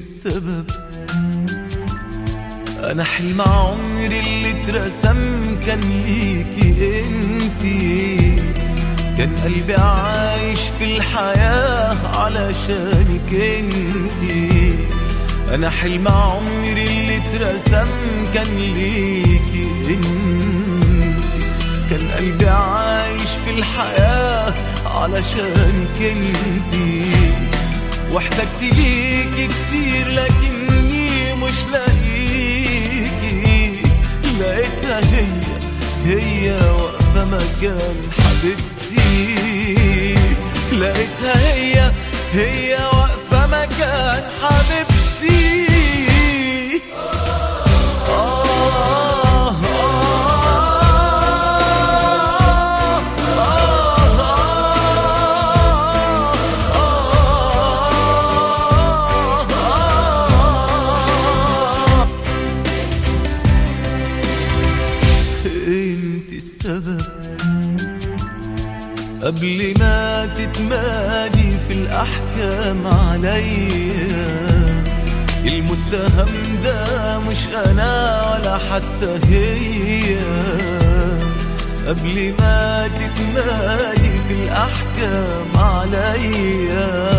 السبب انا حلم عمري اللي اترسم كان ليكي انتي كان قلبي عايش في الحياة علشانك انتي انا حلم عمري اللي اترسم كان ليكي انتي كان قلبي عايش في الحياة علشانك انتي واحتجت ليكي كتير لكني مش لاقيكي لقيتها هي هي واقفة مكان حبيبتي لقيتها هي هي واقفة مكان حبيبتي آه انت السبب قبل ما تتمادي في الأحكام عليا المتهم ده مش أنا ولا حتى هي قبل ما تتمادي في الأحكام عليا